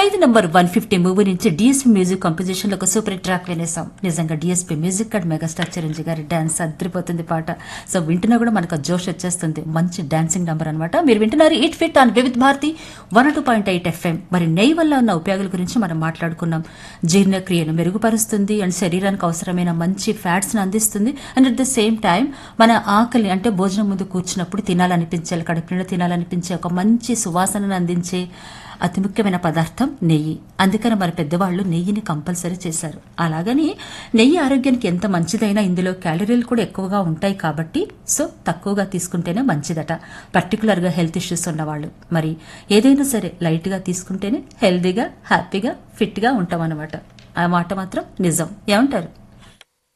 ఖైదీ number one fifty movie నుంచి DSP music composition లో ఒక సూపర్ ట్రాక్ వినేసాం నిజంగా DSP music and megastar Chiranjeevi గారి డాన్స్ అదిరిపోతుంది పాట సో వింటున్నా కూడా మనకు ఆ జోష్ వచ్చేస్తుంది మంచి డాన్సింగ్ నంబర్ అనమాట మీరు వింటున్నారు it fit on Vividh Bharati one two point eight FM మరి నెయ్యి వల్ల ఉన్న ఉపయోగాల గురించి మనం మాట్లాడుకున్నాం జీర్ణక్రియను మెరుగుపరుస్తుంది అండ్ శరీరానికి అవసరమైన మంచి ఫ్యాట్స్ ని అందిస్తుంది and at the same time మన ఆకలి అంటే భోజనం ముందు కూర్చున్నప్పుడు తినాలనిపించాలి కడుపు నిండా తినాలనిపించే ఒక మంచి సువాసనను అందించే అతి ముఖ్యమైన పదార్థం నెయ్యి అందుకని మన పెద్దవాళ్ళు నెయ్యిని కంపల్సరీ చేశారు అలాగని నెయ్యి ఆరోగ్యానికి ఎంత మంచిదైనా ఇందులో క్యాలరీలు కూడా ఎక్కువగా ఉంటాయి కాబట్టి సో తక్కువగా తీసుకుంటేనే మంచిదట పర్టికులర్గా హెల్త్ ఇష్యూస్ ఉన్నవాళ్ళు మరి ఏదైనా సరే లైట్గా తీసుకుంటేనే హెల్దీగా హ్యాపీగా ఫిట్గా ఉంటాం అన్నమాట ఆ మాట మాత్రం నిజం ఏమంటారు